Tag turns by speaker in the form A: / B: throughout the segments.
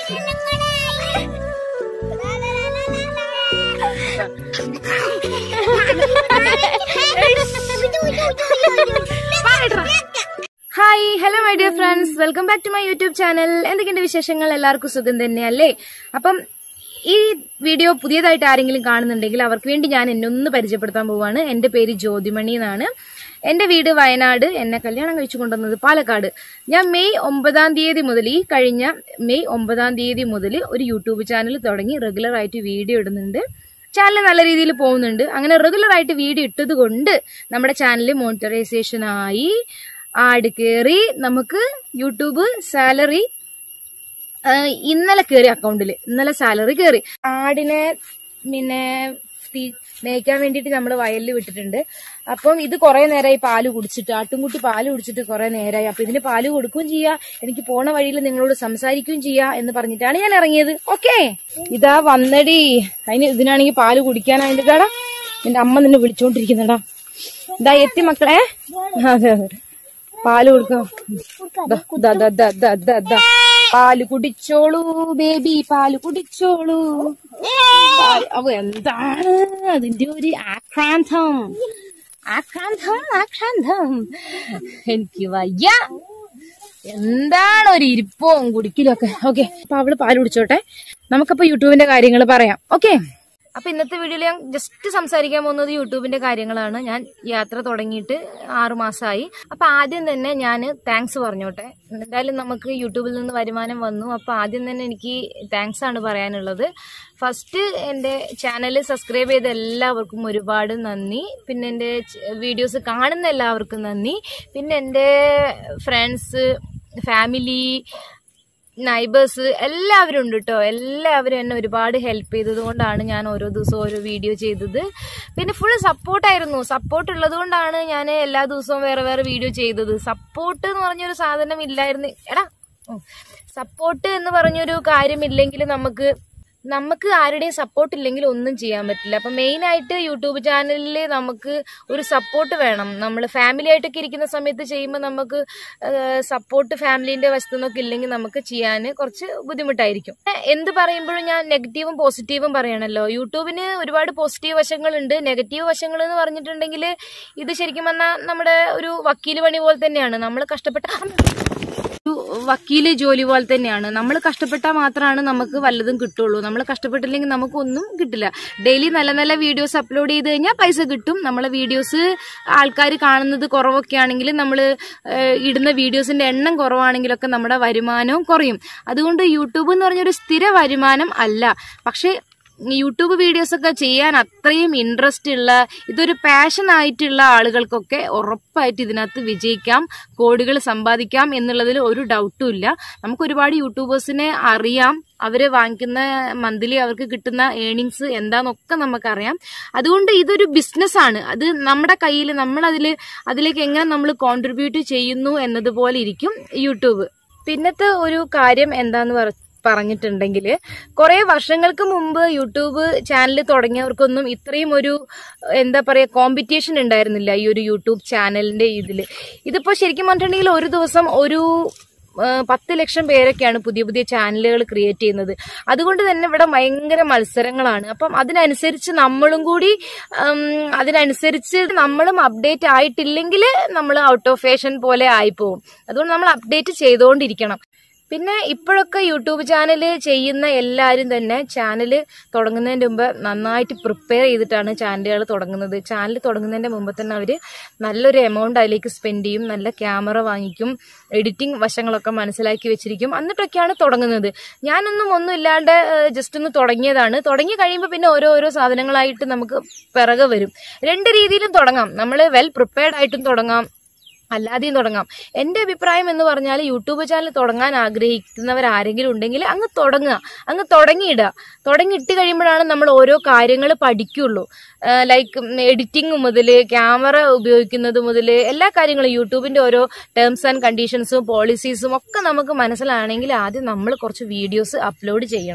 A: Hi hello my dear friends welcome back to my YouTube channel എന്തൊക്കെയുണ്ട് വിശേഷങ്ങൾ എല്ലാവർക്കും സുഖം തന്നെയല്ലേ അപ്പം ഈ വീഡിയോ പുതിയതായിട്ട് ആരെങ്കിലും കാണുന്നുണ്ടെങ്കിൽ അവർക്ക് വേണ്ടി ഞാൻ എന്നെ ഒന്ന് പരിചയപ്പെടുത്താൻ പോവാണ് എന്റെ പേര് ജ്യോതിമണി എന്നാണ് എന്റെ വീട് വയനാട് എന്നെ കല്യാണം കഴിച്ചു കൊണ്ടുവന്നത് പാലക്കാട് ഞാൻ മെയ് ഒമ്പതാം തീയതി മുതൽ ഈ കഴിഞ്ഞ മെയ് ഒമ്പതാം തീയതി മുതൽ ഒരു യൂട്യൂബ് ചാനൽ തുടങ്ങി റെഗുലർ ആയിട്ട് വീഡിയോ ഇടുന്നുണ്ട് ചാനൽ നല്ല രീതിയിൽ പോകുന്നുണ്ട് അങ്ങനെ റെഗുലർ ആയിട്ട് വീഡിയോ ഇട്ടത് കൊണ്ട് നമ്മുടെ ചാനൽ മോണിറ്ററൈസേഷൻ ആയി ആഡ് കയറി നമുക്ക് യൂട്യൂബ് സാലറി ഇന്നലെ കയറി അക്കൗണ്ടിൽ ഇന്നലെ സാലറി കയറി ആടിനെ പിന്നെ തീ- മേയ്ക്കാൻ വേണ്ടിയിട്ട് നമ്മൾ വയലിൽ വിട്ടിട്ടുണ്ട് അപ്പം ഇത് കുറെ നേരമായി പാല് കുടിച്ചിട്ട് ആട്ടുംകുട്ടി പാല് കുടിച്ചിട്ട് കുറെ നേരമായി അപ്പൊ ഇതിന് പാല് കൊടുക്കുകയും ചെയ്യാ എനിക്ക് പോണ വഴിയിൽ നിങ്ങളോട് സംസാരിക്കുകയും ചെയ്യാ എന്ന് പറഞ്ഞിട്ടാണ് ഞാൻ ഇറങ്ങിയത് ഓക്കെ ഇതാ വന്നടി അതിന് ഇതിനാണെങ്കിൽ പാല് കുടിക്കാനായിട്ടാടാ നിന്റെ അമ്മ നിന്നെ വിളിച്ചോണ്ടിരിക്കുന്നടാ ഇതാ എത്തി മക്കളെ അതെ അതെ പാല് കൊടുക്കാം ദാ, ദാ, ദാ, ദാ, ദാ, ദാ, ദാ. പാല് കുടിച്ചോളൂ ബേബി പാല് കുടിച്ചോളൂ പാല്- അവ എന്താണ് അതിന്റെ ഒരു ആക്രാന്തം ആക്രാന്തം ആക്രാന്തം എനിക്ക് വയ്യ എന്താണ് ഒരു ഇരിപ്പവും കുടിക്കലും ഒക്കെ ഓക്കെ അപ്പൊ അവള് പാല് കുടിച്ചോട്ടെ നമുക്കപ്പോ യൂട്യൂബിന്റെ കാര്യങ്ങൾ പറയാം ഓക്കെ അപ്പൊ ഇന്നത്തെ വീഡിയോയിൽ ഞാൻ ജസ്റ്റ് സംസാരിക്കാൻ പോകുന്നത് യൂട്യൂബിന്റെ കാര്യങ്ങളാണ് ഞാൻ യാത്ര തുടങ്ങിയിട്ട് ആറു മാസമായി അപ്പൊ ആദ്യം തന്നെ ഞാൻ താങ്ക്സ് പറഞ്ഞോട്ടെ എന്തായാലും നമുക്ക് യൂട്യൂബിൽ നിന്ന് വരുമാനം വന്നു അപ്പൊ ആദ്യം തന്നെ എനിക്ക് താങ്ക്സ് ആണ് പറയാനുള്ളത് ഫസ്റ്റ് എൻ്റെ ചാനൽ സബ്സ്ക്രൈബ് ചെയ്ത എല്ലാവർക്കും ഒരുപാട് നന്ദി പിന്നെ എൻ്റെ വീഡിയോസ് കാണുന്ന എല്ലാവർക്കും നന്ദി പിന്നെ എൻ്റെ ഫ്രണ്ട്സ് ഫാമിലി നൈബേഴ്സ് എല്ലാവരും ഉണ്ട് കേട്ടോ എല്ലാവരും എന്നെ ഒരുപാട് ഹെൽപ്പ് ചെയ്തത് കൊണ്ടാണ് ഞാൻ ഓരോ ദിവസവും ഓരോ വീഡിയോ ചെയ്തത് പിന്നെ ഫുൾ സപ്പോർട്ടായിരുന്നു സപ്പോർട്ട് ഉള്ളത് കൊണ്ടാണ് ഞാൻ എല്ലാ ദിവസവും വേറെ വേറെ വീഡിയോ ചെയ്തത് സപ്പോർട്ട് എന്ന് പറഞ്ഞൊരു സാധനം ഇല്ലായിരുന്നു എടാ സപ്പോർട്ട് എന്ന് പറഞ്ഞൊരു കാര്യമില്ലെങ്കിൽ നമുക്ക് നമുക്ക് ആരുടെയും സപ്പോർട്ട് ഇല്ലെങ്കിൽ ഒന്നും ചെയ്യാൻ പറ്റില്ല അപ്പം മെയിനായിട്ട് യൂട്യൂബ് ചാനലിൽ നമുക്ക് ഒരു സപ്പോർട്ട് വേണം നമ്മൾ ഫാമിലി ആയിട്ടൊക്കെ ഇരിക്കുന്ന സമയത്ത് ചെയ്യുമ്പോൾ നമുക്ക് സപ്പോർട്ട് ഫാമിലിന്റെ വശത്തു നിന്നൊക്കെ ഇല്ലെങ്കിൽ നമുക്ക് ചെയ്യാൻ കുറച്ച് ബുദ്ധിമുട്ടായിരിക്കും എന്ത് പറയുമ്പോഴും ഞാൻ നെഗറ്റീവും പോസിറ്റീവും പറയണല്ലോ യൂട്യൂബിന് ഒരുപാട് പോസിറ്റീവ് വശങ്ങളുണ്ട് നെഗറ്റീവ് വശങ്ങൾ എന്ന് പറഞ്ഞിട്ടുണ്ടെങ്കിൽ ഇത് ശരിക്കും പറഞ്ഞാൽ നമ്മുടെ ഒരു വക്കീൽ പണി പോലെ തന്നെയാണ് നമ്മൾ കഷ്ടപ്പെട്ട ഒരു വക്കീല് ജോലി പോലെ തന്നെയാണ് നമ്മൾ കഷ്ടപ്പെട്ടാൽ മാത്രമാണ് നമുക്ക് വല്ലതും കിട്ടുള്ളൂ നമ്മൾ കഷ്ടപ്പെട്ടില്ലെങ്കിൽ നമുക്കൊന്നും കിട്ടില്ല ഡെയിലി നല്ല നല്ല വീഡിയോസ് അപ്ലോഡ് ചെയ്ത് കഴിഞ്ഞാൽ പൈസ കിട്ടും നമ്മളെ വീഡിയോസ് ആൾക്കാർ കാണുന്നത് കുറവൊക്കെ ആണെങ്കിൽ നമ്മൾ ഇടുന്ന വീഡിയോസിന്റെ എണ്ണം കുറവാണെങ്കിലൊക്കെ നമ്മുടെ വരുമാനവും കുറയും അതുകൊണ്ട് യൂട്യൂബ് എന്ന് പറഞ്ഞൊരു സ്ഥിര വരുമാനം അല്ല പക്ഷേ യൂട്യൂബ് വീഡിയോസ് ഒക്കെ ചെയ്യാൻ അത്രയും ഇൻട്രസ്റ്റ് ഉള്ള ഇതൊരു പാഷൻ ആയിട്ടുള്ള ആളുകൾക്കൊക്കെ ഉറപ്പായിട്ട് ഇതിനകത്ത് വിജയിക്കാം കോടികൾ സമ്പാദിക്കാം എന്നുള്ളതിൽ ഒരു ഡൗട്ടും ഇല്ല നമുക്ക് ഒരുപാട് യൂട്യൂബേഴ്സിനെ അറിയാം അവര് വാങ്ങിക്കുന്ന മന്ത്ലി അവർക്ക് കിട്ടുന്ന ഏണിങ്സ് എന്താന്നൊക്കെ നമുക്കറിയാം അതുകൊണ്ട് ഇതൊരു ബിസിനസ്സാണ് അത് നമ്മുടെ കയ്യിൽ നമ്മൾ അതിൽ അതിലേക്ക് എങ്ങനെ നമ്മൾ കോൺട്രിബ്യൂട്ട് ചെയ്യുന്നു എന്നതുപോലെ ഇരിക്കും യൂട്യൂബ് പിന്നത്തെ ഒരു കാര്യം എന്താന്ന് പറ പറഞ്ഞിട്ടുണ്ടെങ്കിൽ കുറെ വർഷങ്ങൾക്ക് മുമ്പ് യൂട്യൂബ് ചാനൽ തുടങ്ങിയവർക്കൊന്നും ഇത്രയും ഒരു എന്താ പറയുക കോമ്പറ്റീഷൻ ഉണ്ടായിരുന്നില്ല ഈ ഒരു യൂട്യൂബ് ചാനലിന്റെ ഇതിൽ ഇതിപ്പോ ശരിക്കും പറഞ്ഞിട്ടുണ്ടെങ്കിൽ ഒരു ദിവസം ഒരു ആ, പത്ത് ലക്ഷം പേരൊക്കെയാണ് പുതിയ പുതിയ ചാനലുകൾ ക്രിയേറ്റ് ചെയ്യുന്നത് അതുകൊണ്ട് തന്നെ ഇവിടെ ഭയങ്കര മത്സരങ്ങളാണ് അപ്പം അതിനനുസരിച്ച് നമ്മളും കൂടി ഉം, അതിനനുസരിച്ച് നമ്മളും അപ്ഡേറ്റ് ആയിട്ടില്ലെങ്കിൽ നമ്മൾ ഔട്ട് ഓഫ് ഫാഷൻ പോലെ ആയിപ്പോവും അതുകൊണ്ട് നമ്മൾ അപ്ഡേറ്റ് ചെയ്തുകൊണ്ടിരിക്കണം പിന്നെ ഇപ്പോഴൊക്കെ യൂട്യൂബ് ചാനൽ ചെയ്യുന്ന എല്ലാവരും തന്നെ ചാനൽ തുടങ്ങുന്നതിന് മുമ്പ് നന്നായിട്ട് പ്രിപ്പയർ ചെയ്തിട്ടാണ് ചാനലുകൾ തുടങ്ങുന്നത് ചാനൽ തുടങ്ങുന്നതിന്റെ മുമ്പ് തന്നെ അവർ നല്ലൊരു എമൗണ്ട് അതിലേക്ക് സ്പെൻഡ് ചെയ്യും നല്ല ക്യാമറ വാങ്ങിക്കും എഡിറ്റിംഗ് വശങ്ങളൊക്കെ മനസ്സിലാക്കി വെച്ചിരിക്കും എന്നിട്ടൊക്കെയാണ് തുടങ്ങുന്നത് ഞാനൊന്നും ഒന്നും ഇല്ലാണ്ട് ജസ്റ്റ് ഒന്ന് തുടങ്ങിയതാണ് തുടങ്ങി കഴിയുമ്പോൾ പിന്നെ ഓരോ ഓരോ സാധനങ്ങളായിട്ട് നമുക്ക് പിറകെ വരും രണ്ട് രീതിയിലും തുടങ്ങാം നമ്മൾ വെൽ പ്രിപ്പയർഡ് ആയിട്ടും തുടങ്ങാം അല്ലാതെയും തുടങ്ങാം എൻ്റെ അഭിപ്രായം എന്ന് പറഞ്ഞാൽ യൂട്യൂബ് ചാനൽ തുടങ്ങാൻ ആഗ്രഹിക്കുന്നവർ ആരെങ്കിലും ഉണ്ടെങ്കിൽ അങ്ങ് തുടങ്ങുക അങ്ങ് തുടങ്ങിയിടുക തുടങ്ങിയിട്ട് കഴിയുമ്പോഴാണ് നമ്മൾ ഓരോ കാര്യങ്ങൾ പഠിക്കുള്ളൂ ലൈക്ക് എഡിറ്റിംഗ് മുതൽ ക്യാമറ ഉപയോഗിക്കുന്നത് മുതൽ എല്ലാ കാര്യങ്ങളും യൂട്യൂബിൻ്റെ ഓരോ ടേംസ് ആൻഡ് കണ്ടീഷൻസും പോളിസീസും ഒക്കെ നമുക്ക് മനസ്സിലാണെങ്കിൽ ആദ്യം നമ്മൾ കുറച്ച് വീഡിയോസ് അപ്ലോഡ് ചെയ്യണം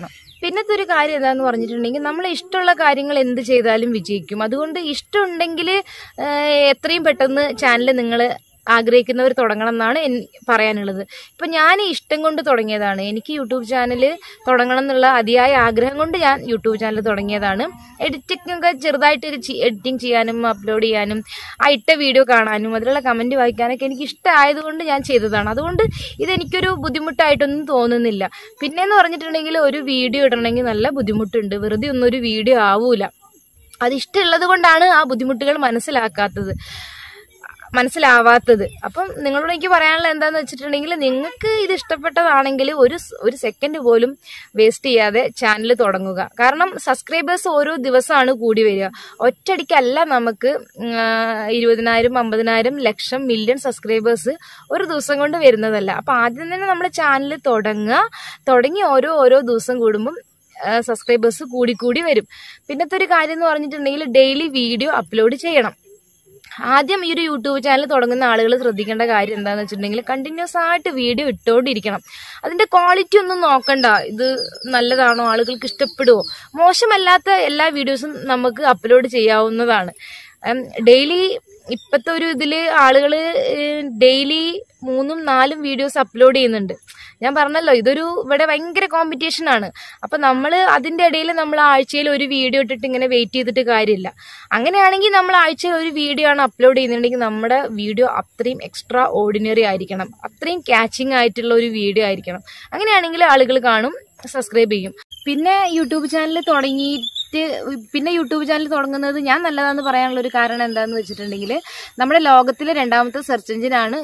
A: പിന്നത്തെ ഒരു കാര്യം എന്താന്ന് പറഞ്ഞിട്ടുണ്ടെങ്കിൽ നമ്മൾ ഇഷ്ടമുള്ള കാര്യങ്ങൾ എന്ത് ചെയ്താലും വിജയിക്കും അതുകൊണ്ട് ഇഷ്ടമുണ്ടെങ്കിൽ എത്രയും പെട്ടെന്ന് ചാനൽ നിങ്ങൾ ആഗ്രഹിക്കുന്നവർ തുടങ്ങണം എന്നാണ് എൻ പറയാനുള്ളത് ഇപ്പം ഞാൻ ഇഷ്ടം കൊണ്ട് തുടങ്ങിയതാണ് എനിക്ക് യൂട്യൂബ് ചാനൽ തുടങ്ങണം എന്നുള്ള അതിയായ ആഗ്രഹം കൊണ്ട് ഞാൻ യൂട്യൂബ് ചാനൽ തുടങ്ങിയതാണ് എഡിറ്റിംഗ് ഒക്കെ ചെറുതായിട്ട് എഡിറ്റിംഗ് ചെയ്യാനും അപ്ലോഡ് ചെയ്യാനും ആ ഇട്ട വീഡിയോ കാണാനും അതിലുള്ള കമൻറ്റ് വായിക്കാനൊക്കെ എനിക്ക് ഇഷ്ടമായതുകൊണ്ട് ഞാൻ ചെയ്തതാണ് അതുകൊണ്ട് ഇതെനിക്കൊരു ബുദ്ധിമുട്ടായിട്ടൊന്നും തോന്നുന്നില്ല പിന്നെന്ന് പറഞ്ഞിട്ടുണ്ടെങ്കിൽ ഒരു വീഡിയോ ഇടണമെങ്കിൽ നല്ല ബുദ്ധിമുട്ടുണ്ട് വെറുതെ ഒന്നും ഒരു വീഡിയോ ആവൂല അത് ഇഷ്ടമുള്ളത് കൊണ്ടാണ് ആ ബുദ്ധിമുട്ടുകൾ മനസ്സിലാക്കാത്തത് മനസ്സിലാവാത്തത് അപ്പം നിങ്ങളോട് എനിക്ക് പറയാനുള്ള എന്താന്ന് വെച്ചിട്ടുണ്ടെങ്കിൽ നിങ്ങൾക്ക് ഇത് ഇഷ്ടപ്പെട്ടതാണെങ്കിൽ ഒരു സ്- ഒരു സെക്കൻഡ് പോലും വേസ്റ്റ് ചെയ്യാതെ ചാനൽ തുടങ്ങുക കാരണം സബ്സ്ക്രൈബേഴ്സ് ഓരോ ദിവസമാണ് കൂടി വരിക ഒറ്റയടിക്കല്ല നമുക്ക് ഉം, ആ, ഇരുപതിനായിരം അമ്പതിനായിരം ലക്ഷം മില്യൺ സബ്സ്ക്രൈബേഴ്സ് ഒരു ദിവസം കൊണ്ട് വരുന്നതല്ല അപ്പം ആദ്യം തന്നെ നമ്മൾ ചാനൽ തുടങ്ങുക തുടങ്ങി ഓരോ ഓരോ ദിവസം കൂടുമ്പം സബ്സ്ക്രൈബേഴ്സ് കൂടി കൂടി വരും പിന്നത്തെ ഒരു കാര്യം എന്ന് പറഞ്ഞിട്ടുണ്ടെങ്കിൽ ഡെയിലി വീഡിയോ അപ്ലോഡ് ചെയ്യണം ആദ്യം ഈ ഒരു യൂട്യൂബ് ചാനൽ തുടങ്ങുന്ന ആളുകൾ ശ്രദ്ധിക്കേണ്ട കാര്യം എന്താണെന്ന് വെച്ചിട്ടുണ്ടെങ്കിൽ കണ്ടിന്യൂസ് ആയിട്ട് വീഡിയോ ഇട്ടുകൊണ്ടിരിക്കണം അതിന്റെ ക്വാളിറ്റി ഒന്നും നോക്കണ്ട ഇത് നല്ലതാണോ ആളുകൾക്ക് ഇഷ്ടപ്പെടുമോ മോശമല്ലാത്ത എല്ലാ വീഡിയോസും നമുക്ക് അപ്ലോഡ് ചെയ്യാവുന്നതാണ് ഡെയിലി ഇപ്പോഴത്തെ ഒരു ഇതിൽ ആളുകൾ ഡെയിലി മൂന്നും നാലും വീഡിയോസ് അപ്ലോഡ് ചെയ്യുന്നുണ്ട് ഞാൻ പറഞ്ഞല്ലോ ഇതൊരു ഇവിടെ ഭയങ്കര കോമ്പറ്റീഷൻ ആണ് അപ്പൊ നമ്മൾ അതിന്റെ ഇടയിൽ നമ്മൾ ആഴ്ചയിൽ ഒരു വീഡിയോ ഇട്ടിട്ട് ഇങ്ങനെ വെയിറ്റ് ചെയ്തിട്ട് കാര്യമില്ല അങ്ങനെയാണെങ്കിൽ നമ്മൾ ആഴ്ചയിൽ ഒരു വീഡിയോ ആണ് അപ്ലോഡ് ചെയ്യുന്നുണ്ടെങ്കിൽ നമ്മുടെ വീഡിയോ അത്രയും എക്സ്ട്രാ ഓർഡിനറി ആയിരിക്കണം അത്രയും ക്യാച്ചിങ് ആയിട്ടുള്ള ഒരു വീഡിയോ ആയിരിക്കണം അങ്ങനെയാണെങ്കിൽ ആളുകൾ കാണും സബ്സ്ക്രൈബ് ചെയ്യും പിന്നെ യൂട്യൂബ് ചാനൽ തുടങ്ങിയിട്ട് പിന്നെ യൂട്യൂബ് ചാനൽ തുടങ്ങുന്നത് ഞാൻ നല്ലതാന്ന് പറയാനുള്ള ഒരു കാരണം എന്താന്ന് വെച്ചിട്ടുണ്ടെങ്കിൽ നമ്മുടെ ലോകത്തിലെ രണ്ടാമത്തെ സെർച്ച് എഞ്ചിനാണ്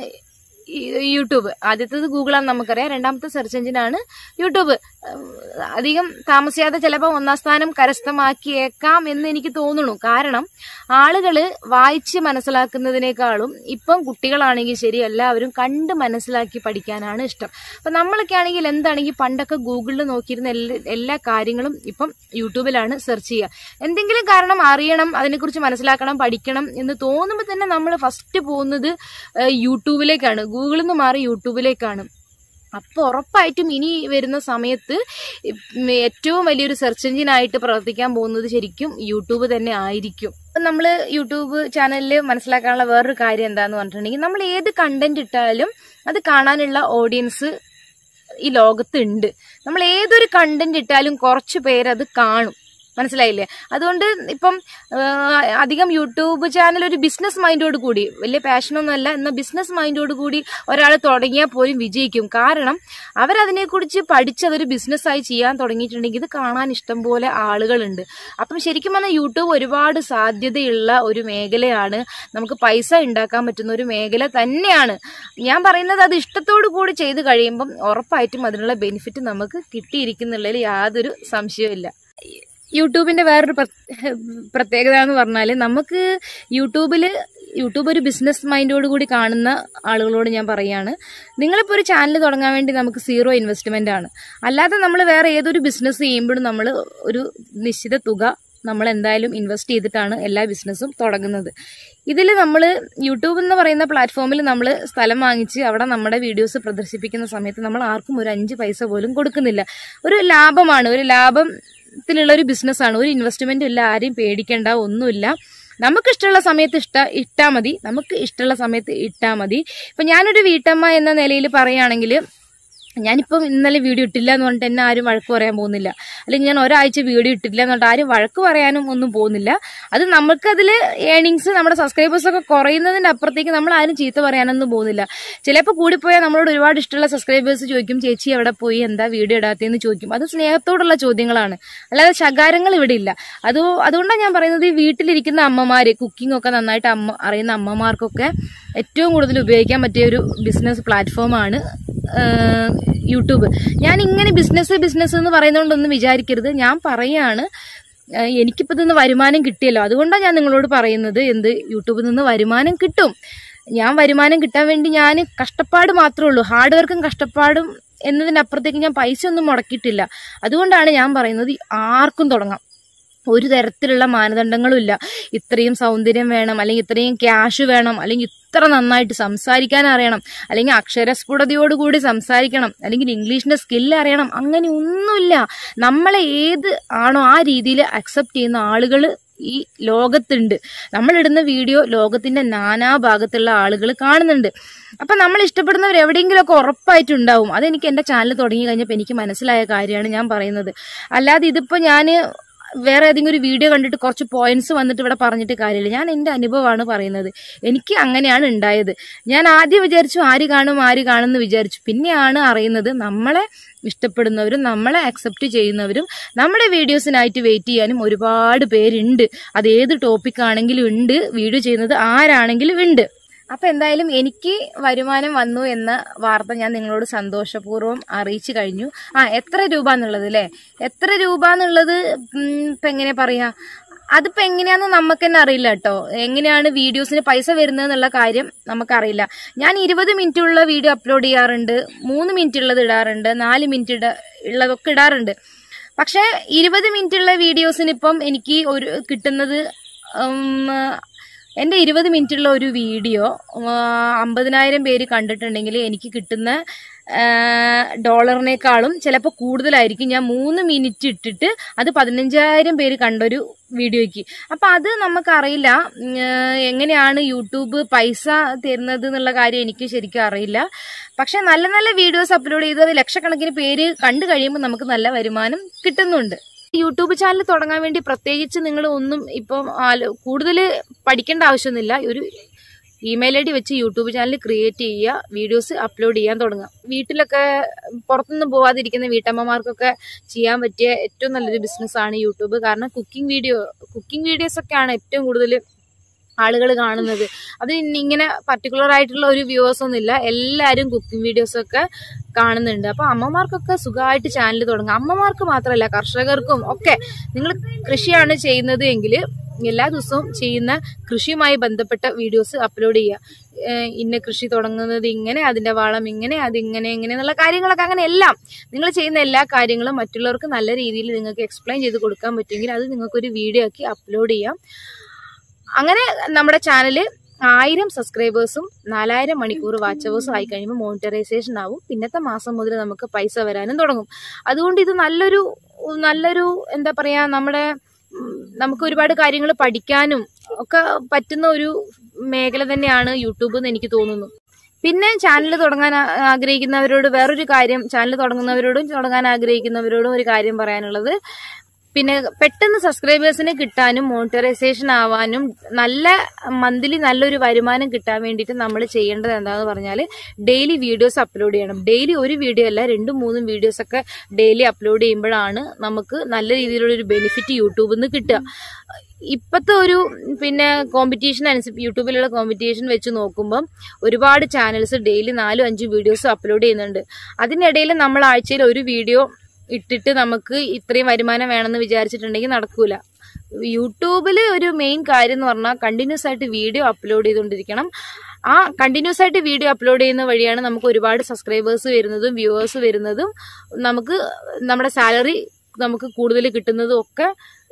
A: ഈ- യൂട്യൂബ് ആദ്യത്തേത് ഗൂഗിളാന്ന് നമുക്കറിയാം രണ്ടാമത്തെ സെർച്ച് എഞ്ചിനാണ് യൂട്യൂബ് ഉം, അധികം താമസിയാതെ ചിലപ്പോൾ ഒന്നാം സ്ഥാനം കരസ്ഥമാക്കിയേക്കാം എന്ന് എനിക്ക് തോന്നുന്നു കാരണം ആളുകൾ വായിച്ച് മനസ്സിലാക്കുന്നതിനേക്കാളും ഇപ്പം കുട്ടികളാണെങ്കിൽ ശരി എല്ലാവരും കണ്ട് മനസ്സിലാക്കി പഠിക്കാനാണ് ഇഷ്ടം അപ്പം നമ്മളൊക്കെ ആണെങ്കിൽ എന്താണെങ്കിൽ പണ്ടൊക്കെ ഗൂഗിളിൽ നോക്കിയിരുന്ന എല്ലാ എല്ലാ കാര്യങ്ങളും ഇപ്പം യൂട്യൂബിലാണ് സെർച്ച് ചെയ്യുക എന്തെങ്കിലും കാരണം അറിയണം അതിനെക്കുറിച്ച് മനസ്സിലാക്കണം പഠിക്കണം എന്ന് തോന്നുമ്പോൾ തന്നെ നമ്മൾ ഫസ്റ്റ് പോകുന്നത് ഏഹ്, യൂട്യൂബിലേക്കാണ് ഗൂഗിളിൽ നിന്ന് മാറി യൂട്യൂബിലേക്കാണ് അപ്പോൾ ഉറപ്പായിട്ടും ഇനി വരുന്ന സമയത്ത് ഉം ഏറ്റവും വലിയൊരു സെർച്ച് എഞ്ചിനായിട്ട് പ്രവർത്തിക്കാൻ പോകുന്നത് ശരിക്കും യൂട്യൂബ് തന്നെ ആയിരിക്കും നമ്മൾ യൂട്യൂബ് ചാനലിൽ മനസ്സിലാക്കാനുള്ള വേറൊരു കാര്യം എന്താന്ന് പറഞ്ഞിട്ടുണ്ടെങ്കിൽ നമ്മൾ ഏത് കണ്ടന്റ് ഇട്ടാലും അത് കാണാനുള്ള ഓഡിയൻസ് ഈ ലോകത്തുണ്ട് നമ്മൾ ഏതൊരു കണ്ടന്റ് ഇട്ടാലും കുറച്ച് പേരത് കാണും മനസ്സിലായില്ലേ അതുകൊണ്ട് ഇപ്പം ആ, അധികം യൂട്യൂബ് ചാനൽ ഒരു ബിസിനസ് മൈൻഡോട് കൂടി വലിയ പാഷനൊന്നും അല്ല എന്നാൽ ബിസിനസ് മൈൻഡോട് കൂടി ഒരാൾ തുടങ്ങിയാൽ പോലും വിജയിക്കും കാരണം അവരതിനെക്കുറിച്ച് പഠിച്ച് അതൊരു ബിസിനസ്സായി ചെയ്യാൻ തുടങ്ങിയിട്ടുണ്ടെങ്കിൽ ഇത് കാണാൻ ഇഷ്ടം പോലെ ആളുകളുണ്ട് അപ്പം ശരിക്കും പറഞ്ഞാൽ യൂട്യൂബ് ഒരുപാട് സാധ്യതയുള്ള ഒരു മേഖലയാണ് നമുക്ക് പൈസ ഉണ്ടാക്കാൻ പറ്റുന്ന ഒരു മേഖല തന്നെയാണ് ഞാൻ പറയുന്നത് അത് ഇഷ്ടത്തോടു കൂടി ചെയ്ത് കഴിയുമ്പം ഉറപ്പായിട്ടും അതിനുള്ള ബെനിഫിറ്റ് നമുക്ക് കിട്ടിയിരിക്കുന്നുള്ളതിൽ യാതൊരു സംശയവും യൂട്യൂബിന്റെ വേറൊരു പ്ര- പ്രത്യേകത എന്ന് പറഞ്ഞാൽ നമുക്ക് യൂട്യൂബിൽ യൂട്യൂബ് ഒരു ബിസിനസ് മൈൻഡോട് കൂടി കാണുന്ന ആളുകളോട് ഞാൻ പറയാണ് നിങ്ങളിപ്പോൾ ഒരു ചാനൽ തുടങ്ങാൻ വേണ്ടി നമുക്ക് സീറോ ഇൻവെസ്റ്റ്മെന്റ് ആണ് അല്ലാതെ നമ്മൾ വേറെ ഏതൊരു ബിസിനസ് ചെയ്യുമ്പോഴും നമ്മൾ ഒരു നിശ്ചിത തുക നമ്മൾ എന്തായാലും ഇൻവെസ്റ്റ് ചെയ്തിട്ടാണ് എല്ലാ ബിസിനസ്സും തുടങ്ങുന്നത് ഇതിൽ നമ്മൾ യൂട്യൂബ് എന്ന് പറയുന്ന പ്ലാറ്റ്ഫോമിൽ നമ്മൾ സ്ഥലം വാങ്ങിച്ച് അവിടെ നമ്മുടെ വീഡിയോസ് പ്രദർശിപ്പിക്കുന്ന സമയത്ത് നമ്മൾ ആർക്കും ഒരു അഞ്ച് പൈസ പോലും കൊടുക്കുന്നില്ല ഒരു ലാഭമാണ് ഒരു ലാഭത്തിലുള്ള ഒരു ബിസിനസ്സാണ് ഒരു ഇൻവെസ്റ്റ്മെന്റും ഇല്ല ആരെയും പേടിക്കേണ്ട ഒന്നുമില്ല നമുക്ക് ഇഷ്ടമുള്ള സമയത്ത് ഇഷ്ട ഇട്ടാ മതി നമുക്ക് ഇഷ്ടമുള്ള സമയത്ത് ഇട്ടാ മതി ഇപ്പൊ ഞാനൊരു വീട്ടമ്മ എന്ന നിലയിൽ പറയുകയാണെങ്കിൽ ഞാനിപ്പം ഇന്നലെ വീഡിയോ ഇട്ടില്ല എന്ന് പറഞ്ഞിട്ട് എന്നെ ആരും വഴക്ക് പറയാൻ പോകുന്നില്ല അല്ലെങ്കിൽ ഞാൻ ഒരാഴ്ച വീഡിയോ ഇട്ടില്ല എന്ന് പറഞ്ഞിട്ട് ആരും വഴക്ക് പറയാനും ഒന്നും പോകുന്നില്ല അത് നമുക്കതിൽ ഏണിങ്സ് നമ്മുടെ സബ്സ്ക്രൈബേഴ്സ് ഒക്കെ കുറയുന്നതിന്റെ അപ്പുറത്തേക്ക് നമ്മൾ ആരും ചീത്ത പറയാനൊന്നും പോകുന്നില്ല ചിലപ്പോൾ കൂടിപ്പോയാൽ നമ്മളോട് ഒരുപാട് ഇഷ്ടമുള്ള സബ്സ്ക്രൈബേഴ്സ് ചോദിക്കും ചേച്ചി എവിടെ പോയി എന്താ വീഡിയോ ഇടാത്തതെന്ന് ചോദിക്കും അത് സ്നേഹത്തോടുള്ള ചോദ്യങ്ങളാണ് അല്ലാതെ ശകാരങ്ങൾ ഇവിടെ ഇല്ല അത് അതുകൊണ്ടാണ് ഞാൻ പറയുന്നത് ഈ വീട്ടിലിരിക്കുന്ന അമ്മമാര് കുക്കിംഗ് ഒക്കെ നന്നായിട്ട് അമ്മ അറിയുന്ന അമ്മമാർക്കൊക്കെ ഏറ്റവും കൂടുതൽ ഉപയോഗിക്കാൻ പറ്റിയ ഒരു ബിസിനസ് പ്ലാറ്റ്ഫോമാണ് യൂട്യൂബ് ഞാൻ ഇങ്ങനെ ബിസിനസ് ബിസിനസ് എന്ന് പറയുന്നതുകൊണ്ടൊന്നും വിചാരിക്കരുത് ഞാൻ പറയാണ് ഏഹ് എനിക്കിപ്പോൾ ഇതിന്ന് വരുമാനം കിട്ടിയല്ലോ അതുകൊണ്ടാണ് ഞാൻ നിങ്ങളോട് പറയുന്നത് എന്ത് യൂട്യൂബിൽ നിന്ന് വരുമാനം കിട്ടും ഞാൻ വരുമാനം കിട്ടാൻ വേണ്ടി ഞാൻ കഷ്ടപ്പാട് മാത്രമേ ഉള്ളൂ ഹാർഡ് വർക്കും കഷ്ടപ്പാടും എന്നതിനപ്പുറത്തേക്ക് ഞാൻ പൈസ ഒന്നും മുടക്കിയിട്ടില്ല അതുകൊണ്ടാണ് ഞാൻ പറയുന്നത് ആർക്കും തുടങ്ങാം ഒരു തരത്തിലുള്ള മാനദണ്ഡങ്ങളും ഇല്ല ഇത്രയും സൗന്ദര്യം വേണം അല്ലെങ്കിൽ ഇത്രയും ക്യാഷ് വേണം അല്ലെങ്കിൽ ഇത്ര നന്നായിട്ട് സംസാരിക്കാൻ അറിയണം അല്ലെങ്കിൽ അക്ഷരസ്ഫുടതയോടുകൂടി സംസാരിക്കണം അല്ലെങ്കിൽ ഇംഗ്ലീഷിന്റെ സ്കില്ല് അറിയണം അങ്ങനെ ഒന്നുമില്ല നമ്മളെ ഏത് ആണോ ആ രീതിയിൽ അക്സെപ്റ്റ് ചെയ്യുന്ന ആളുകൾ ഈ ലോകത്തുണ്ട് നമ്മളിടുന്ന വീഡിയോ ലോകത്തിന്റെ നാനാ ഭാഗത്തുള്ള ആളുകൾ കാണുന്നുണ്ട് അപ്പൊ നമ്മൾ ഇഷ്ടപ്പെടുന്നവർ എവിടെയെങ്കിലുമൊക്കെ ഉറപ്പായിട്ടുണ്ടാവും അതെനിക്ക് എന്റെ ചാനൽ തുടങ്ങി കഴിഞ്ഞപ്പോൾ എനിക്ക് മനസ്സിലായ കാര്യമാണ് ഞാൻ പറയുന്നത് അല്ലാതെ ഇതിപ്പോ ഞാൻ വേറെ ഏതെങ്കിലും ഒരു വീഡിയോ കണ്ടിട്ട് കുറച്ച് പോയിന്റ്സ് വന്നിട്ട് ഇവിടെ പറഞ്ഞിട്ട് കാര്യമില്ല ഞാൻ എൻ്റെ അനുഭവമാണ് പറയുന്നത് എനിക്ക് അങ്ങനെയാണ് ഉണ്ടായത് ഞാൻ ആദ്യം വിചാരിച്ചു ആര് കാണും ആര് കാണും എന്ന് വിചാരിച്ചു പിന്നെയാണ് അറിയുന്നത് നമ്മളെ ഇഷ്ടപ്പെടുന്നവരും നമ്മളെ അക്സെപ്റ്റ് ചെയ്യുന്നവരും നമ്മുടെ വീഡിയോസിനായിട്ട് വെയിറ്റ് ചെയ്യാനും ഒരുപാട് പേരുണ്ട് അത് ഏത് ടോപ്പിക് ആണെങ്കിലും ഉണ്ട് വീഡിയോ ചെയ്യുന്നത് ആരാണെങ്കിലും ഉണ്ട് അപ്പൊ എന്തായാലും എനിക്ക് വരുമാനം വന്നു എന്ന വാർത്ത ഞാൻ നിങ്ങളോട് സന്തോഷപൂർവ്വം അറിയിച്ചു കഴിഞ്ഞു ആ എത്ര രൂപ എന്നുള്ളത് അല്ലേ എത്ര രൂപ എന്നുള്ളത് ഉം, ഇപ്പൊ എങ്ങനെ പറയാ അതിപ്പോ എങ്ങനെയാന്ന് നമുക്ക് തന്നെ അറിയില്ല കേട്ടോ എങ്ങനെയാണ് വീഡിയോസിന് പൈസ വരുന്നത് എന്നുള്ള കാര്യം നമുക്കറിയില്ല ഞാൻ ഇരുപത് മിനിറ്റ് ഉള്ള വീഡിയോ അപ്ലോഡ് ചെയ്യാറുണ്ട് മൂന്ന് മിനിറ്റ് ഉള്ളത് ഇടാറുണ്ട് നാല് മിനിറ്റ് ഇട ഉള്ളതൊക്കെ ഇടാറുണ്ട് പക്ഷെ ഇരുപത് മിനിറ്റ് ഉള്ള വീഡിയോസിന് ഇപ്പം എനിക്ക് ഒരു കിട്ടുന്നത് ഉം, എൻ്റെ ഇരുപത് മിനിറ്റുള്ള ഒരു വീഡിയോ അമ്പതിനായിരം പേര് കണ്ടിട്ടുണ്ടെങ്കിൽ എനിക്ക് കിട്ടുന്ന ആ, ഡോളറിനേക്കാളും ചിലപ്പോൾ കൂടുതലായിരിക്കും ഞാൻ മൂന്ന് മിനിറ്റ് ഇട്ടിട്ട് അത് പതിനഞ്ചായിരം പേര് കണ്ടൊരു വീഡിയോയ്ക്ക് അപ്പം അത് നമുക്കറിയില്ല ഉം, എങ്ങനെയാണ് യൂട്യൂബ് പൈസ തരുന്നത് എന്നുള്ള കാര്യം എനിക്ക് ശരിക്കും അറിയില്ല പക്ഷെ നല്ല നല്ല വീഡിയോസ് അപ്ലോഡ് ചെയ്ത് ലക്ഷക്കണക്കിന് പേര് കണ്ടു കഴിയുമ്പോൾ നമുക്ക് നല്ല വരുമാനം കിട്ടുന്നുണ്ട് യൂട്യൂബ് ചാനൽ തുടങ്ങാൻ വേണ്ടി പ്രത്യേകിച്ച് നിങ്ങൾ ഒന്നും ഇപ്പം കൂടുതൽ പഠിക്കേണ്ട ആവശ്യമൊന്നുമില്ല ഒരു ഇമെയിൽ ഐ ഡി വെച്ച് യൂട്യൂബ് ചാനൽ ക്രിയേറ്റ് ചെയ്യുക വീഡിയോസ് അപ്ലോഡ് ചെയ്യാൻ തുടങ്ങുക വീട്ടിലൊക്കെ പുറത്തൊന്നും പോവാതിരിക്കുന്ന വീട്ടമ്മമാർക്കൊക്കെ ചെയ്യാൻ പറ്റിയ ഏറ്റവും നല്ലൊരു ബിസിനസ്സാണ് യൂട്യൂബ് കാരണം കുക്കിംഗ് വീഡിയോ കുക്കിംഗ് വീഡിയോസ് ഒക്കെയാണ് ഏറ്റവും കൂടുതൽ ആളുകൾ കാണുന്നത് അത് ഇന്ന- ഇങ്ങനെ പർട്ടിക്കുലർ ആയിട്ടുള്ള ഒരു വ്യൂവേഴ്സ് ഒന്നുമില്ല എല്ലാവരും കുക്കിംഗ് വീഡിയോസ് ഒക്കെ കാണുന്നുണ്ട് അപ്പൊ അമ്മമാർക്കൊക്കെ സുഖമായിട്ട് ചാനൽ തുടങ്ങാം അമ്മമാർക്ക് മാത്രമല്ല കർഷകർക്കും ഒക്കെ നിങ്ങൾ കൃഷിയാണ് ചെയ്യുന്നത് എങ്കിൽ എല്ലാ ദിവസവും ചെയ്യുന്ന കൃഷിയുമായി ബന്ധപ്പെട്ട വീഡിയോസ് അപ്ലോഡ് ചെയ്യുക ഏഹ് ഇന്ന കൃഷി തുടങ്ങുന്നത് ഇങ്ങനെ അതിന്റെ വളം ഇങ്ങനെ അതിങ്ങനെ ഇങ്ങനെ എന്നുള്ള കാര്യങ്ങളൊക്കെ അങ്ങനെ എല്ലാം നിങ്ങൾ ചെയ്യുന്ന എല്ലാ കാര്യങ്ങളും മറ്റുള്ളവർക്ക് നല്ല രീതിയിൽ നിങ്ങൾക്ക് എക്സ്പ്ലെയിൻ ചെയ്ത് കൊടുക്കാൻ പറ്റുമെങ്കിൽ അത് നിങ്ങൾക്കൊരു വീഡിയോ ആക്കി അപ്ലോഡ് ചെയ്യാം അങ്ങനെ നമ്മുടെ ചാനല് ആയിരം സബ്സ്ക്രൈബേഴ്സും നാലായിരം മണിക്കൂർ വാച്ച് അവേഴ്സും ആയി കഴിയുമ്പോൾ മോണിറ്ററൈസേഷൻ ആവും പിന്നത്തെ മാസം മുതൽ നമുക്ക് പൈസ വരാനും തുടങ്ങും അതുകൊണ്ട് ഇത് നല്ലൊരു നല്ലൊരു എന്താ പറയാ നമ്മുടെ ഉം, നമുക്ക് ഒരുപാട് കാര്യങ്ങൾ പഠിക്കാനും ഒക്കെ പറ്റുന്ന ഒരു മേഖല തന്നെയാണ് യൂട്യൂബ് എന്ന് എനിക്ക് തോന്നുന്നു പിന്നെ ചാനൽ തുടങ്ങാൻ ആ- ആഗ്രഹിക്കുന്നവരോട് വേറൊരു കാര്യം ചാനൽ തുടങ്ങുന്നവരോടും തുടങ്ങാൻ ആഗ്രഹിക്കുന്നവരോടും ഒരു കാര്യം പറയാനുള്ളത് പിന്നെ പെട്ടെന്ന് സബ്സ്ക്രൈബേഴ്സിന് കിട്ടാനും മോണിറ്ററൈസേഷൻ ആവാനും നല്ല മന്ത്ലി നല്ലൊരു വരുമാനം കിട്ടാൻ വേണ്ടിയിട്ട് നമ്മൾ ചെയ്യേണ്ടത് എന്താന്ന് പറഞ്ഞാൽ ഡെയിലി വീഡിയോസ് അപ്ലോഡ് ചെയ്യണം ഡെയിലി ഒരു വീഡിയോ അല്ല രണ്ടും മൂന്നും വീഡിയോസ് ഒക്കെ ഡെയിലി അപ്ലോഡ് ചെയ്യുമ്പോഴാണ് നമുക്ക് നല്ല രീതിയിലുള്ള ഒരു ബെനിഫിറ്റ് യൂട്യൂബിൽ നിന്ന് കിട്ടുക ഇപ്പോഴത്തെ ഒരു പിന്നെ കോമ്പറ്റീഷൻ അനുസരിച്ച് യൂട്യൂബിലുള്ള കോമ്പറ്റീഷൻ വെച്ച് നോക്കുമ്പം ഒരുപാട് ചാനൽസ് ഡെയിലി നാലും അഞ്ചും വീഡിയോസ് അപ്ലോഡ് ചെയ്യുന്നുണ്ട് അതിനിടയിൽ നമ്മൾ ആഴ്ചയിൽ ഒരു വീഡിയോ ഇട്ടിട്ട് നമുക്ക് ഇത്രയും വരുമാനം വേണമെന്ന് വിചാരിച്ചിട്ടുണ്ടെങ്കിൽ നടക്കൂല യൂട്യൂബിൽ ഒരു മെയിൻ കാര്യം എന്ന് പറഞ്ഞാൽ കണ്ടിന്യൂസ് ആയിട്ട് വീഡിയോ അപ്ലോഡ് ചെയ്തുകൊണ്ടിരിക്കണം ആ കണ്ടിന്യൂസ് ആയിട്ട് വീഡിയോ അപ്ലോഡ് ചെയ്യുന്ന വഴിയാണ് നമുക്ക് ഒരുപാട് സബ്സ്ക്രൈബേഴ്സ് വരുന്നതും വ്യൂവേഴ്സ് വരുന്നതും നമുക്ക് നമ്മുടെ സാലറി നമുക്ക് കൂടുതൽ കിട്ടുന്നതും ഒക്കെ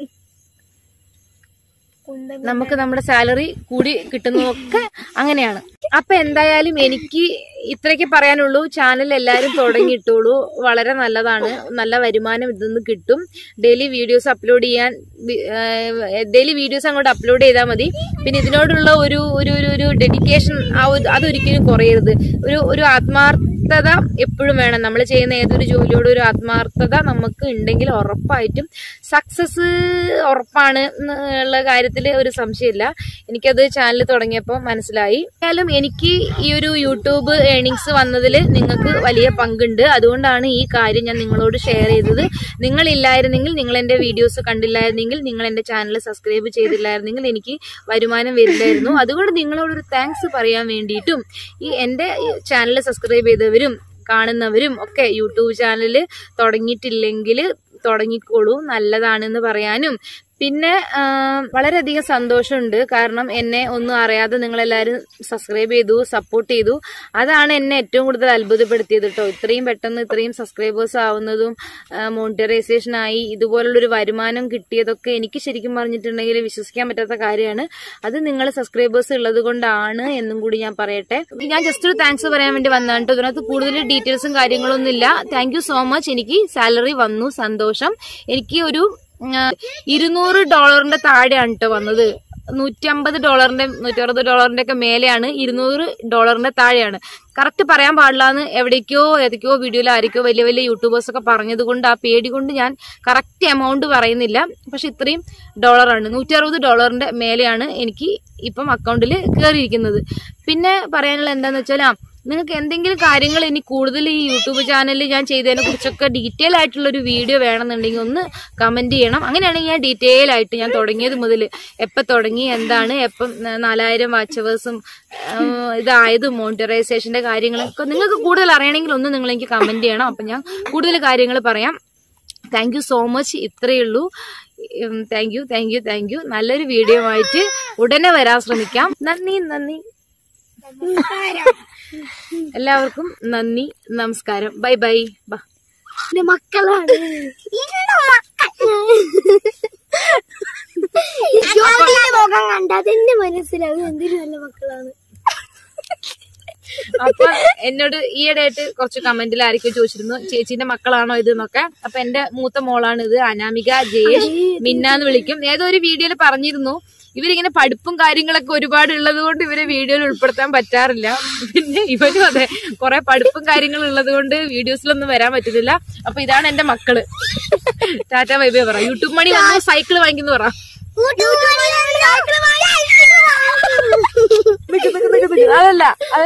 A: നമുക്ക് നമ്മുടെ സാലറി കൂടി കിട്ടുന്നതൊക്കെ അങ്ങനെയാണ് അപ്പൊ എന്തായാലും എനിക്ക് ഇത്രയ്ക്ക് പറയാനുള്ളൂ ചാനൽ എല്ലാവരും തുടങ്ങിയിട്ടുള്ളൂ വളരെ നല്ലതാണ് നല്ല വരുമാനം ഇതിന്ന് കിട്ടും ഡെയിലി വീഡിയോസ് അപ്ലോഡ് ചെയ്യാൻ ഡെയിലി വീഡിയോസ് അങ്ങോട്ട് അപ്ലോഡ് ചെയ്താൽ മതി പിന്നെ ഇതിനോടുള്ള ഒരു ഒരു ഒരു ഒരു ഡെഡിക്കേഷൻ ആ ഒരു അതൊരിക്കലും കുറയരുത് ഒരു ഒരു ആത്മാർത്ഥത എപ്പോഴും വേണം നമ്മൾ ചെയ്യുന്ന ഏതൊരു ജോലിയോടും ഒരു ആത്മാർത്ഥത നമുക്ക് ഉണ്ടെങ്കിൽ ഉറപ്പായിട്ടും സക്സസ് ഉറപ്പാണ് എന്നുള്ള കാര്യത്തിൽ ഒരു സംശയമില്ല എനിക്കത് ചാനൽ തുടങ്ങിയപ്പോൾ മനസ്സിലായി എന്നാലും എനിക്ക് ഈ ഒരു യൂട്യൂബ് ഏണിങ്സ് വന്നതിൽ നിങ്ങൾക്ക് വലിയ പങ്കുണ്ട് അതുകൊണ്ടാണ് ഈ കാര്യം ഞാൻ നിങ്ങളോട് ഷെയർ ചെയ്തത് നിങ്ങളില്ലായിരുന്നെങ്കിൽ നിങ്ങൾ എൻ്റെ വീഡിയോസ് കണ്ടില്ലായിരുന്നെങ്കിൽ നിങ്ങൾ എൻ്റെ ചാനൽ സബ്സ്ക്രൈബ് ചെയ്തില്ലായിരുന്നെങ്കിൽ എനിക്ക് വരുമാനം വരില്ലായിരുന്നു അതുകൊണ്ട് നിങ്ങളോടൊരു താങ്ക്സ് പറയാൻ വേണ്ടിയിട്ടും ഈ എൻ്റെ ചാനൽ സബ്സ്ക്രൈബ് ചെയ്തവരും കാണുന്നവരും ഒക്കെ യൂട്യൂബ് ചാനൽ തുടങ്ങിയിട്ടില്ലെങ്കിൽ തുടങ്ങിക്കോളൂ നല്ലതാണെന്ന് പറയാനും പിന്നെ ആ, വളരെയധികം സന്തോഷമുണ്ട് കാരണം എന്നെ ഒന്നും അറിയാതെ നിങ്ങളെല്ലാവരും സബ്സ്ക്രൈബ് ചെയ്തു സപ്പോർട്ട് ചെയ്തു അതാണ് എന്നെ ഏറ്റവും കൂടുതൽ അത്ഭുതപ്പെടുത്തിയത് കേട്ടോ ഇത്രയും പെട്ടെന്ന് ഇത്രയും സബ്സ്ക്രൈബേഴ്സ് ആവുന്നതും മോണിറ്ററൈസേഷൻ ആയി ഇതുപോലുള്ളൊരു വരുമാനം കിട്ടിയതൊക്കെ എനിക്ക് ശരിക്കും പറഞ്ഞിട്ടുണ്ടെങ്കിൽ വിശ്വസിക്കാൻ പറ്റാത്ത കാര്യമാണ് അത് നിങ്ങൾ സബ്സ്ക്രൈബേഴ്സ് ഉള്ളത് കൊണ്ടാണ് എന്നും കൂടി ഞാൻ പറയട്ടെ ഞാൻ ജസ്റ്റ് ഒരു താങ്ക്സ് പറയാൻ വേണ്ടി വന്നതാണ് കേട്ടോ ഇതിനകത്ത് കൂടുതൽ ഡീറ്റെയിൽസും കാര്യങ്ങളൊന്നും ഇല്ല താങ്ക് യു സോ മച്ച് എനിക്ക് സാലറി വന്നു സന്തോഷം എനിക്ക് ഒരു ഉം, ഇരുന്നൂറ് ഡോളറിന്റെ താഴെയാണ് കേട്ടോ വന്നത് നൂറ്റമ്പത് ഡോളറിന്റെ നൂറ്ററുപത് ഡോളറിന്റെ ഒക്കെ മേലെയാണ് ഇരുന്നൂറ് ഡോളറിന്റെ താഴെയാണ് കറക്റ്റ് പറയാൻ പാടില്ല എന്ന് എവിടേക്കോ ഏതൊക്കെയോ വീഡിയോയിൽ ആരൊക്കെയോ വലിയ വലിയ യൂട്യൂബേഴ്സ് ഒക്കെ പറഞ്ഞത് കൊണ്ട് ആ പേടി കൊണ്ട് ഞാൻ കറക്റ്റ് എമൗണ്ട് പറയുന്നില്ല പക്ഷെ ഇത്രയും ഡോളറാണ് നൂറ്റി അറുപത് ഡോളറിന്റെ മേലെയാണ് എനിക്ക് ഇപ്പം അക്കൗണ്ടിൽ കയറിയിരിക്കുന്നത് പിന്നെ പറയാനുള്ള എന്താന്ന് വെച്ചാൽ ആ നിങ്ങൾക്ക് എന്തെങ്കിലും കാര്യങ്ങൾ ഇനി കൂടുതൽ ഈ യൂട്യൂബ് ചാനലിൽ ഞാൻ ചെയ്തതിനെ കുറിച്ചൊക്കെ ഡീറ്റെയിൽ ആയിട്ടുള്ള ഒരു വീഡിയോ വേണമെന്നുണ്ടെങ്കിൽ ഒന്ന് കമന്റ് ചെയ്യണം അങ്ങനെയാണെങ്കിൽ ഞാൻ ഡീറ്റെയിൽ ആയിട്ട് ഞാൻ തുടങ്ങിയത് മുതൽ എപ്പോൾ തുടങ്ങി എന്താണ് എപ്പം ന- നാലായിരം വാച്ചവേഴ്സും ഇതായത് മോണിറ്ററൈസേഷന്റെ കാര്യങ്ങളൊക്കെ നിങ്ങൾക്ക് കൂടുതൽ അറിയണമെങ്കിൽ ഒന്ന് നിങ്ങൾ എനിക്ക് കമന്റ് ചെയ്യണം അപ്പം ഞാൻ കൂടുതൽ കാര്യങ്ങൾ പറയാം താങ്ക് യു സോ മച്ച് ഇത്രയേ ഉള്ളൂ thank you thank you thank you നല്ലൊരു വീഡിയോ ആയിട്ട് ഉടനെ വരാൻ ശ്രമിക്കാം നന്ദി നന്ദി എല്ലാവർക്കും നന്ദി നമസ്കാരം ബൈ ബൈ ബൈ
B: എന്റെ മക്കളാണ് ജ്യോതിയുടെ മുഖം കണ്ട അതെന്നെ മനസ്സിലാവും എന്തിനു നല്ല മക്കളാണ്
A: അപ്പൊ എന്നോട് ഈയിടെയായിട്ട് കുറച്ച് കമന്റിൽ ആരൊക്കെ ചോദിച്ചിരുന്നു ചേച്ചീന്റെ മക്കളാണോ ഇത് എന്നൊക്കെ അപ്പൊ എന്റെ മൂത്ത മോളാണ് ഇത് അനാമിക ജയേഷ് മിന്ന എന്ന് വിളിക്കും ഏതോ ഒരു വീഡിയോയിൽ പറഞ്ഞിരുന്നു ഇവരിങ്ങനെ പഠിപ്പും കാര്യങ്ങളൊക്കെ ഒരുപാട് ഉള്ളത് കൊണ്ട് ഇവരെ വീഡിയോയിൽ ഉൾപ്പെടുത്താൻ പറ്റാറില്ല പിന്നെ ഇവരും അതെ കുറെ പഠിപ്പും കാര്യങ്ങളും ഉള്ളത് കൊണ്ട് വീഡിയോസിലൊന്നും വരാൻ പറ്റുന്നില്ല അപ്പൊ ഇതാണ് എന്റെ മക്കള് ടാറ്റ ബൈബേ പറ യൂട്യൂബ് മണി വന്നു സൈക്കിൾ വാങ്ങിക്കുന്നു പറ
B: കൂട്ടുകാരി
A: അതല്ല